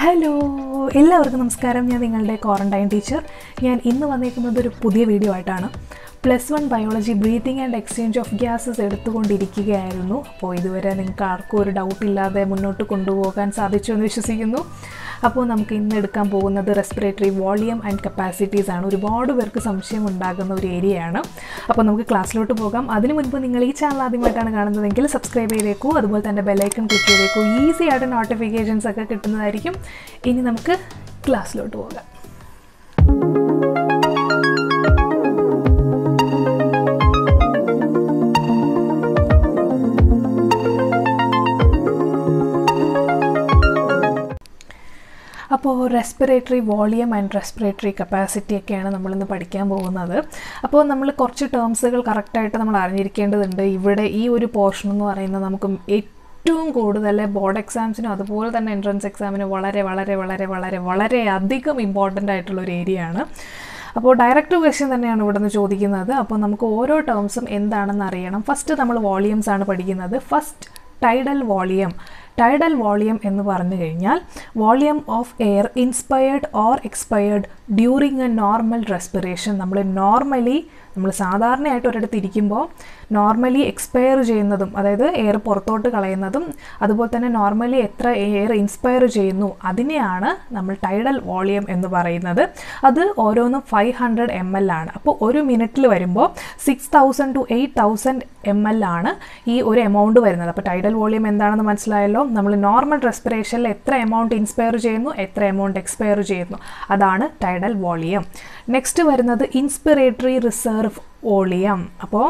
hello എല്ലാവർക്കും നമസ്കാരം ഞാൻ നിങ്ങളുടെ ക്വാറന്റൈൻ ടീച്ചർ ഞാൻ ഇന്ന് വന്നേക്കുന്നത് ഒരു പുതിയ വീഡിയോ ആയിട്ടാണ് plus one biology breathing and exchange of gases എടുത്തുകൊണ്ടിരിക്കുകയായിരുന്നു അപ്പോൾ ഇതുവരെ നിങ്ങൾക്ക് ആർക്കും ഒരു ഡൗട്ട് ഇല്ലാതെ മുന്നോട്ട് കൊണ്ടുപോകാൻ സാധിച്ചു എന്ന് വിശ്വസിക്കുന്നു അപ്പോൾ നമുക്ക് ഇന്ന് എടുക്കാൻ പോകുന്നത് റെസ്പിറേറ്ററി വോളിയം ആൻഡ് കപ്പാസിറ്റീസ് ആണ് ഒരുപാട് പേർക്ക് സംശയം ഉണ്ടാകുന്ന ഒരു ഏരിയയാണ് അപ്പോൾ നമുക്ക് ക്ലാസ്സിലോട്ട് പോകാം അതിനു മുൻപ് നിങ്ങൾ ഈ ചാനൽ ആദ്യമായിട്ടാണ് കാണുന്നതെങ്കിൽ സബ്സ്ക്രൈബ് ചെയ്തേക്കൂ അതുപോലെ തന്നെ ബെല്ലൈക്കൺ ക്ലിക്ക് ചെയ്തേക്കൂ ഈസി ആയിട്ട് നോട്ടിഫിക്കേഷൻസ് ഒക്കെ കിട്ടുന്നതായിരിക്കും ഇനി നമുക്ക് ക്ലാസ്സിലോട്ട് പോകാം അപ്പോൾ respiratory volume and respiratory capacity ഒക്കെയാണ് നമ്മളിന്ന് പഠിക്കാൻ പോകുന്നത് അപ്പോൾ നമ്മൾ കുറച്ച് ടേംസുകൾ കറക്റ്റായിട്ട് നമ്മൾ അറിഞ്ഞിരിക്കേണ്ടതുണ്ട് ഇവിടെ ഈ ഒരു പോർഷൻ എന്ന് പറയുന്നത് നമുക്ക് ഏറ്റവും കൂടുതൽ ബോർഡ് എക്സാംസിനും അതുപോലെ തന്നെ എൻട്രൻസ് എക്സാമിനും വളരെ വളരെ വളരെ വളരെ വളരെ അധികം ഇമ്പോർട്ടൻ്റ് ആയിട്ടുള്ള ഒരു ഏരിയ ആണ് അപ്പോൾ ഡയറക്റ്റ് ക്വസ്റ്റ്യൻ തന്നെയാണ് ഇവിടെ നിന്ന് ചോദിക്കുന്നത് അപ്പോൾ നമുക്ക് ഓരോ ടേംസും എന്താണെന്ന് അറിയണം ഫസ്റ്റ് നമ്മൾ വോളിയംസ് ആണ് പഠിക്കുന്നത് first tidal volume tidal volume എന്ന് പറഞ്ഞു കഴിഞ്ഞാൽ volume of air inspired or expired during a normal respiration നമ്മൾ നോർമലി നമ്മൾ സാധാരണയായിട്ട് ഒരിടത്ത് ഇരിക്കുമ്പോൾ നോർമലി എക്സ്പയർ ചെയ്യുന്നതും അതായത് എയർ പുറത്തോട്ട് കളയുന്നതും അതുപോലെ തന്നെ നോർമലി എത്ര എയർ ഇൻസ്പയർ ചെയ്യുന്നു അതിനെയാണ് നമ്മൾ ടൈഡൽ വോളിയം എന്ന് പറയുന്നത് അത് ഓരോന്നും ഫൈവ് ഹൺഡ്രഡ് എം എൽ ആണ് അപ്പോൾ ഒരു മിനിറ്റിൽ വരുമ്പോൾ six thousand to eight thousand M L ആണ് ഈ ഒരു എമൗണ്ട് വരുന്നത് അപ്പോൾ ടൈഡൽ വോളിയം എന്താണെന്ന് മനസ്സിലായല്ലോ നമ്മൾ നോർമൽ റെസ്പിറേഷനിൽ എത്ര എമൗണ്ട് ഇൻസ്പയർ ചെയ്യുന്നു എത്ര എമൗണ്ട് എക്സ്പയർ ചെയ്യുന്നു അതാണ് ടൈഡൽ വോളിയം നെക്സ്റ്റ് വരുന്നത് ഇൻസ്പിറേറ്ററി റിസർവ് വോളിയം അപ്പോൾ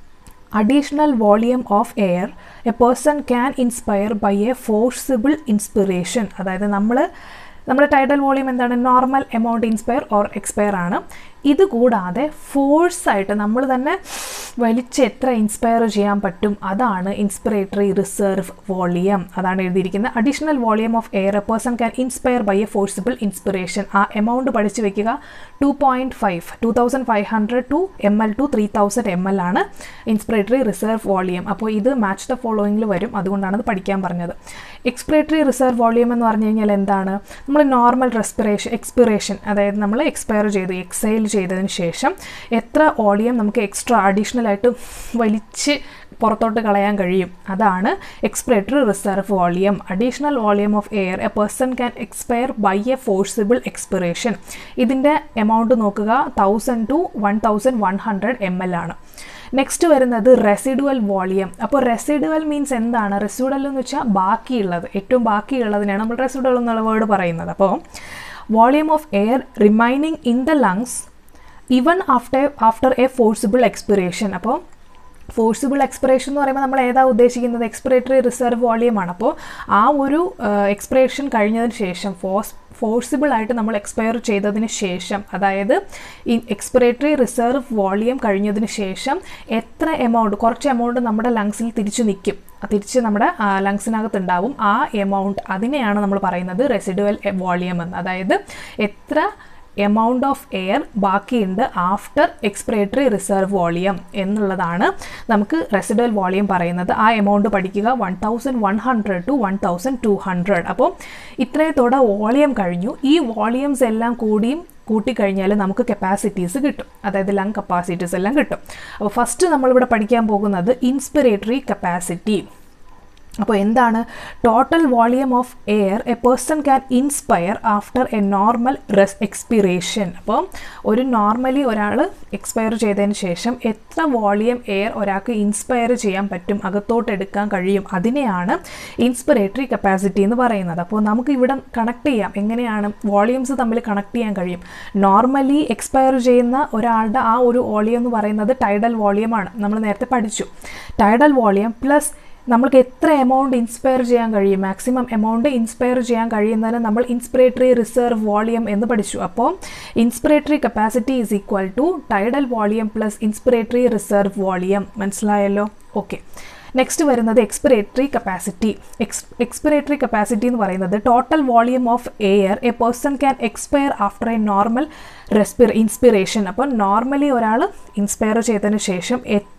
additional volume of air a person can inspire by a forcible inspiration അതായത് നമ്മൾ നമ്മുടെ ടൈഡൽ വോളിയം എന്താണ് normal amount inspire or expire ആണ് ഇത് കൂടാതെ ഫോഴ്സായിട്ട് നമ്മൾ തന്നെ വലിച്ച് എത്ര ഇൻസ്പയർ ചെയ്യാൻ പറ്റും അതാണ് ഇൻസ്പിറേറ്ററി റിസർവ് വോളിയം അതാണ് എഴുതിയിരിക്കുന്നത് additional volume of air a person can inspire by a forcible inspiration ആ എമൗണ്ട് പഠിച്ചു വെക്കുക two point five two thousand five hundred to M L to three thousand M L ആണ് inspiratory reserve volume അപ്പോൾ ഇത് match the ഫോളോയിങ്ങിൽ വരും അതുകൊണ്ടാണ് ഇത് പഠിക്കാൻ പറഞ്ഞത് എക്സ്പിറേറ്ററി റിസർവ് വോളിയം എന്ന് പറഞ്ഞു കഴിഞ്ഞാൽ എന്താണ് നമ്മൾ നോർമൽ റെസ്പിറേഷൻ എക്സ്പിറേഷൻ അതായത് നമ്മൾ എക്സ്പയർ ചെയ്തു എക്സൈൽ ചെയ്തതിന് ശേഷം എത്ര വോളിയം നമുക്ക് എക്സ്ട്രാ അഡീഷണൽ ആയിട്ട് വലിച്ച് പുറത്തോട്ട് കളയാൻ കഴിയും അതാണ് expiratory reserve volume additional volume of air a person can expire by a forcible expiration ഇതിൻ്റെ എമൗണ്ട് നോക്കുക thousand to one thousand one hundred M L ആണ് നെക്സ്റ്റ് വരുന്നത് റെസിഡുവൽ വോളിയം അപ്പോൾ റെസിഡുവൽ മീൻസ് എന്താണ് റെസിഡുവൽ എന്ന് വെച്ചാൽ ബാക്കിയുള്ളത് ഏറ്റവും ബാക്കിയുള്ളതിനാണ് നമ്മൾ റെസിഡുവൽ എന്നുള്ള വേർഡ് പറയുന്നത് അപ്പോൾ volume of air remaining in the lungs even after after a forcible expiration അപ്പോൾ ഫോഴ്സിബിൾ എക്സ്പിറേഷൻ എന്ന് പറയുമ്പോൾ നമ്മൾ ഏതാ ഉദ്ദേശിക്കുന്നത് എക്സ്പിറേറ്ററി റിസർവ് വോളിയമാണ് അപ്പോൾ ആ ഒരു എക്സ്പിറേഷൻ കഴിഞ്ഞതിന് ശേഷം ഫോഴ്സ് ഫോഴ്സിബിൾ ആയിട്ട് നമ്മൾ എക്സ്പയർ ചെയ്തതിന് ശേഷം അതായത് ഈ എക്സ്പിറേറ്ററി റിസർവ് വോളിയം കഴിഞ്ഞതിന് ശേഷം എത്ര എമൗണ്ട് കുറച്ച് എമൗണ്ട് നമ്മുടെ ലങ്സിൽ തിരിച്ചു നിൽക്കും തിരിച്ച് നമ്മുടെ ലങ്സിനകത്ത് ഉണ്ടാവും ആ എമൗണ്ട് അതിനെയാണ് നമ്മൾ പറയുന്നത് റെസിഡുവൽ വോളിയം എന്ന് അതായത് എത്ര എമൗണ്ട് ഓഫ് എയർ ബാക്കിയുണ്ട് ആഫ്റ്റർ എക്സ്പിറേറ്ററി റിസർവ് വോളിയം എന്നുള്ളതാണ് നമുക്ക് റെസിഡൽ വോളിയം പറയുന്നത് ആ എമൗണ്ട് പഠിക്കുക one thousand one hundred to one thousand two hundred അപ്പോൾ ഇത്രയത്തോടെ വോളിയം കഴിഞ്ഞു ഈ വോളിയംസ് എല്ലാം കൂടിയും കൂട്ടിക്കഴിഞ്ഞാൽ നമുക്ക് കപ്പാസിറ്റീസ് കിട്ടും അതായത് ലങ് കപ്പാസിറ്റീസ് എല്ലാം കിട്ടും അപ്പോൾ ഫസ്റ്റ് നമ്മളിവിടെ പഠിക്കാൻ പോകുന്നത് ഇൻസ്പിറേറ്ററി കപ്പാസിറ്റി അപ്പോൾ എന്താണ് total volume of air a person can inspire after a normal res expiration അപ്പോൾ ഒരു നോർമലി ഒരാൾ എക്സ്പയർ ചെയ്തതിന് ശേഷം എത്ര വോളിയം എയർ ഒരാൾക്ക് ഇൻസ്പയർ ചെയ്യാൻ പറ്റും അകത്തോട്ട് എടുക്കാൻ കഴിയും അതിനെയാണ് ഇൻസ്പിറേറ്ററി കപ്പാസിറ്റി എന്ന് പറയുന്നത് അപ്പോൾ നമുക്ക് ഇവിടെ കണക്ട് ചെയ്യാം എങ്ങനെയാണ് വോളിയംസ് തമ്മിൽ കണക്ട് ചെയ്യാൻ കഴിയും നോർമലി എക്സ്പയർ ചെയ്യുന്ന ഒരാളുടെ ആ ഒരു വോളിയം എന്ന് പറയുന്നത് ടൈഡൽ വോളിയമാണ് നമ്മൾ നേരത്തെ പഠിച്ചു ടൈഡൽ വോളിയം പ്ലസ് നമ്മൾക്ക് എത്ര എമൗണ്ട് ഇൻസ്പയർ ചെയ്യാൻ കഴിയും മാക്സിമം എമൗണ്ട് ഇൻസ്പയർ ചെയ്യാൻ കഴിയുന്നതിന് നമ്മൾ ഇൻസ്പിറേറ്ററി റിസർവ് വോളിയം എന്ന് പഠിച്ചു അപ്പോൾ inspiratory capacity is equal to tidal volume plus inspiratory reserve volume മനസ്സിലായല്ലോ ഓക്കെ നെക്സ്റ്റ് വരുന്നത് expiratory capacity ex expiratory capacity എന്ന് പറയുന്നത് total volume of air a person can expire after a normal respira inspiration അപ്പോൾ normally ഒരാൾ inspire ചെയ്തതിന് ശേഷം എത്ര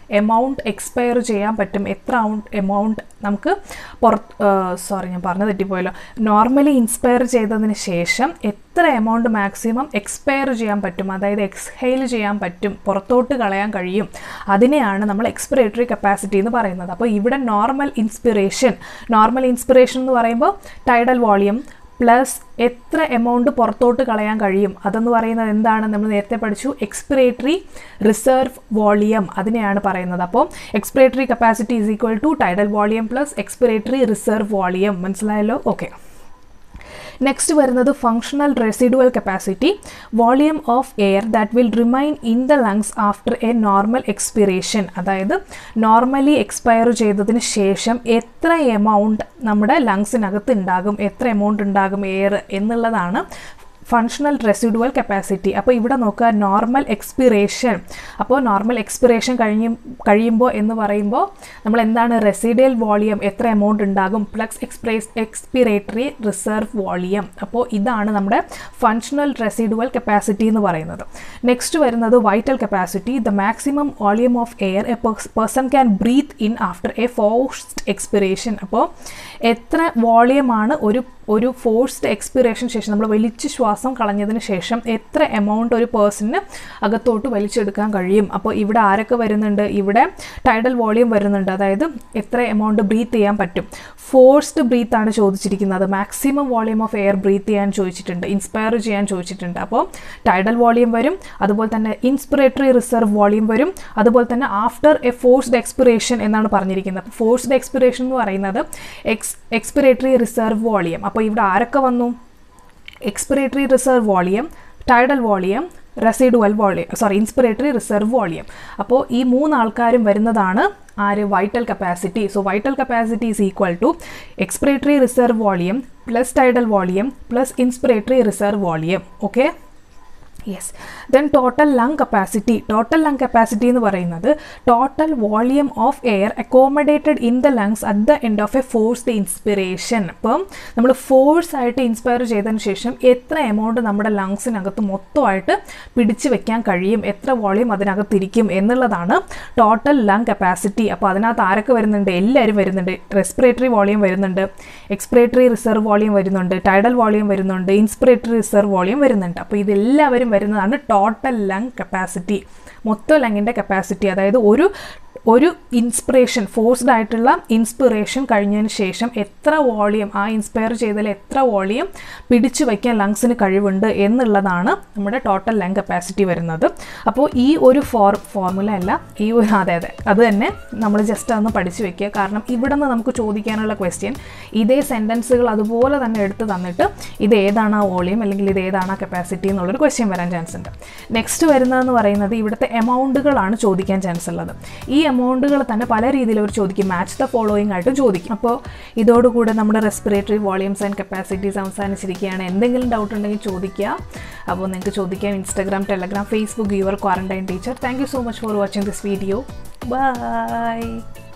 amount expire ചെയ്യാൻ പറ്റും എത്ര എമൗണ്ട് നമുക്ക് പുറത്ത് സോറി ഞാൻ പറഞ്ഞു തെറ്റിപ്പോയല്ലോ നോർമലി ഇൻസ്പയർ ചെയ്തതിന് ശേഷം എത്ര എമൗണ്ട് മാക്സിമം എക്സ്പയർ ചെയ്യാൻ പറ്റും അതായത് എക്സ്ഹെയിൽ ചെയ്യാൻ പറ്റും പുറത്തോട്ട് കളയാൻ കഴിയും അതിനെയാണ് നമ്മൾ എക്സ്പിറേറ്ററി കപ്പാസിറ്റി എന്ന് പറയുന്നത് അപ്പോൾ ഇവിടെ നോർമൽ ഇൻസ്പിറേഷൻ നോർമൽ ഇൻസ്പിറേഷൻ എന്ന് പറയുമ്പോൾ ടൈഡൽ വോളിയം പ്ലസ് എത്ര എമൗണ്ട് പുറത്തോട്ട് കളയാൻ കഴിയും അതെന്ന് പറയുന്നത് എന്താണ് നമ്മൾ നേരത്തെ പഠിച്ചു എക്സ്പിറേറ്ററി റിസർവ് വോളിയം അതിനെയാണ് പറയുന്നത് അപ്പോൾ expiratory capacity is equal to tidal volume plus expiratory reserve volume മനസ്സിലായല്ലോ ഓക്കെ നെക്സ്റ്റ് വരുന്നത് functional residual capacity volume of air that will remain in the lungs after a normal expiration അതായത് normally expire ചെയ്തതിന് ശേഷം എത്ര amount നമ്മുടെ ലങ്സിനകത്ത് ഉണ്ടാകും എത്ര amount ഉണ്ടാകും എയർ എന്നുള്ളതാണ് ഫങ്ഷണൽ റെസിഡുവൽ കപ്പാസിറ്റി അപ്പോൾ ഇവിടെ നോക്കുക നോർമൽ എക്സ്പിറേഷൻ അപ്പോൾ നോർമൽ എക്സ്പിറേഷൻ കഴിയും കഴിയുമ്പോൾ എന്ന് പറയുമ്പോൾ നമ്മൾ എന്താണ് റെസിഡിയൽ വോളിയം എത്ര എമൗണ്ട് ഉണ്ടാകും പ്ലസ് എക്സ്പ്രേസ് എക്സ്പിറേറ്ററി റിസർവ് വോളിയം അപ്പോൾ ഇതാണ് നമ്മുടെ ഫങ്ഷണൽ റെസിഡുവൽ കപ്പാസിറ്റി എന്ന് പറയുന്നത് നെക്സ്റ്റ് വരുന്നത് vital capacity the maximum volume of air a person can breathe in after a forced expiration അപ്പോൾ എത്ര വോളിയമാണ് ഒരു ഒരു ഫോഴ്സ്ഡ് എക്സ്പിറേഷൻ ശേഷം നമ്മൾ വലിച്ച് ശ്വാസം കളഞ്ഞതിന് ശേഷം എത്ര എമൗണ്ട് ഒരു പേഴ്സണിന് അകത്തോട്ട് വലിച്ചെടുക്കാൻ കഴിയും അപ്പോൾ ഇവിടെ ആരൊക്കെ വരുന്നുണ്ട് ഇവിടെ ടൈഡൽ വോളിയം വരുന്നുണ്ട് അതായത് എത്ര എമൗണ്ട് ബ്രീത്ത് ചെയ്യാൻ പറ്റും ഫോഴ്സ്ഡ് ബ്രീത്ത് ആണ് ചോദിച്ചിരിക്കുന്നത് maximum volume of air breathe ചെയ്യാൻ ചോദിച്ചിട്ടുണ്ട് ഇൻസ്പയർ ചെയ്യാൻ ചോദിച്ചിട്ടുണ്ട് അപ്പോൾ ടൈഡൽ വോളിയം വരും അതുപോലെ തന്നെ ഇൻസ്പിറേറ്ററി റിസർവ് വോളിയം വരും അതുപോലെ തന്നെ ആഫ്റ്റർ എ ഫോഴ്സ്ഡ് എക്സ്പിറേഷൻ എന്നാണ് പറഞ്ഞിരിക്കുന്നത് അപ്പോൾ ഫോഴ്സ്ഡ് എക്സ്പിറേഷൻ എന്ന് പറയുന്നത് എക്സ് എക്സ്പിറേറ്ററി റിസർവ് വോളിയം അപ്പോൾ ഇവിടെ ആരൊക്കെ വന്നു expiratory reserve volume tidal volume residual volume sorry inspiratory reserve volume അപ്പോൾ ഈ മൂന്ന് ആൾക്കാരും വരുന്നതാണ് ആര് vital capacity so vital capacity is equal to expiratory reserve volume plus tidal volume plus inspiratory reserve volume okay yes then total lung capacity total lung capacity എന്ന് പറയുന്നത് total volume of air accommodated in the lungs at the end of a forced inspiration അപ്പം നമ്മൾ force ആയിട്ട് inspire ചെയ്തതിന് ശേഷം എത്ര amount നമ്മുടെ ലങ്സിനകത്ത് മൊത്തമായിട്ട് പിടിച്ചു വെക്കാൻ കഴിയും എത്ര വോളിയം അതിനകത്തിരിക്കും എന്നുള്ളതാണ് ടോട്ടൽ ലങ് കപ്പാസിറ്റി അപ്പോൾ അതിനകത്ത് ആരൊക്കെ വരുന്നുണ്ട് എല്ലാവരും വരുന്നുണ്ട് റെസ്പിറേറ്ററി വോളിയം വരുന്നുണ്ട് എക്സ്പിറേറ്ററി റിസർവ് വോളിയം വരുന്നുണ്ട് ടൈഡൽ വോളിയം വരുന്നുണ്ട് ഇൻസ്പിറേറ്ററി റിസർവ് വോളിയം വരുന്നുണ്ട് അപ്പോൾ ഇതെല്ലാവരും വരുന്നതാണ് ടോട്ടൽ ലങ് കപ്പാസിറ്റി മൊത്തം ലങ്ങിൻ്റെ കപ്പാസിറ്റി അതായത് ഒരു ഒരു ഇൻസ്പിറേഷൻ ഫോഴ്സ്ഡ് ആയിട്ടുള്ള ഇൻസ്പിറേഷൻ കഴിഞ്ഞതിന് ശേഷം എത്ര വോളിയം ആ ഇൻസ്പയർ ചെയ്തതിൽ എത്ര വോളിയം പിടിച്ചു വയ്ക്കാൻ ലങ്സിന് കഴിവുണ്ട് എന്നുള്ളതാണ് നമ്മുടെ ടോട്ടൽ ലങ് കപ്പാസിറ്റി വരുന്നത് അപ്പോൾ ഈ ഒരു ഫോർ ഫോർമുല അല്ല ഈ ഒരു അതെ അതെ അത് തന്നെ നമ്മൾ ജസ്റ്റ് ഒന്ന് പഠിച്ചു വെക്കുക കാരണം ഇവിടെ നിന്ന് നമുക്ക് ചോദിക്കാനുള്ള ക്വസ്റ്റ്യൻ ഇതേ സെൻറ്റൻസുകൾ അതുപോലെ തന്നെ എടുത്ത് തന്നിട്ട് ഇത് ഏതാണ് ആ വോളിയം അല്ലെങ്കിൽ ഇത് ഏതാണ് ആ കപ്പാസിറ്റി എന്നുള്ളൊരു ക്വസ്റ്റ്യൻ വരാൻ ചാൻസ് ഉണ്ട് നെക്സ്റ്റ് വരുന്നതെന്ന് പറയുന്നത് ഇവിടുത്തെ എമൗണ്ടുകളാണ് ചോദിക്കാൻ ചാൻസ് ഉള്ളത് ഈ എമൗണ്ടുകൾ തന്നെ പല രീതിയിൽ അവർ ചോദിക്കും മാച്ച് ദ ഫോളോയിങ് ആയിട്ട് ചോദിക്കും അപ്പോൾ ഇതോടുകൂടെ നമ്മുടെ റെസ്പിറേറ്ററി വോളിയംസ് ആൻഡ് കപ്പാസിറ്റീസ് അവസാനിച്ചിരിക്കുകയാണ് എന്തെങ്കിലും ഡൗട്ട് ഉണ്ടെങ്കിൽ ചോദിക്കുക അപ്പോൾ നിങ്ങൾക്ക് ചോദിക്കാം Instagram Telegram Facebook your quarantine teacher thank you so much for watching this video by